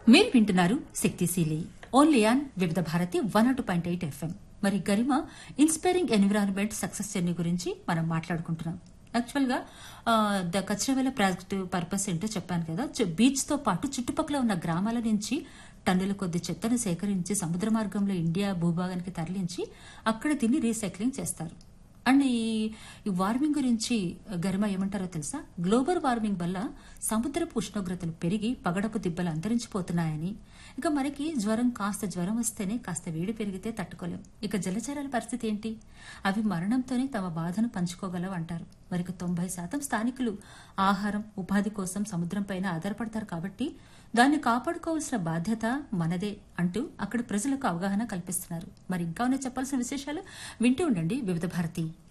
మీరు వింటున్నారు శక్తిశీలి only on Vividh Bharati one naught point eight FM మరి Garima inspiring environment success journey గురించి మనం మాట్లాడుకుంటున్నాం యాక్చువల్ గా ఆ, ద కచ్రవేల ప్రాజెక్టు పర్పస్ ఏంటో చెప్పాను కదా బీచ్ తో పాటు చుట్టుపక్కల ఉన్న గ్రామాల నుంచి టన్నుల కొద్ది చెత్తను సేకరించి సముద్ర మార్గంలో ఇండియా భూభాగానికి తరలించి అక్కడ దీన్ని రీసైక్లింగ్ చేస్తారు అండ్ ఈ ఈ వార్మింగ్ గురించి గరిమ ఏమంటారో తెలుసా గ్లోబల్ వార్మింగ్ వల్ల సముద్రపు ఉష్ణోగ్రతలు పెరిగి పగడపు దిబ్బలు అంతరించిపోతున్నాయని ఇక మనకి జ్వరం కాస్త జ్వరం వస్తేనే కాస్త వేడి పెరిగితే తట్టుకోలేం ఇక జలచరాల పరిస్థితి ఏంటి అవి మరణంతోనే తమ బాధను పంచుకోగలవు అంటారు మరిక తొంభై శాతం స్థానికులు ఆహారం ఉపాధి కోసం సముద్రం పైన ఆధారపడతారు కాబట్టి దాన్ని కాపాడుకోవాల్సిన బాధ్యత మనదే అంటూ అక్కడ ప్రజలకు అవగాహన కల్పిస్తున్నారు మరి ఇంకా ఉన్న చెప్పాల్సిన విశేషాలు వింటూ ఉండండి వివిధ భారతి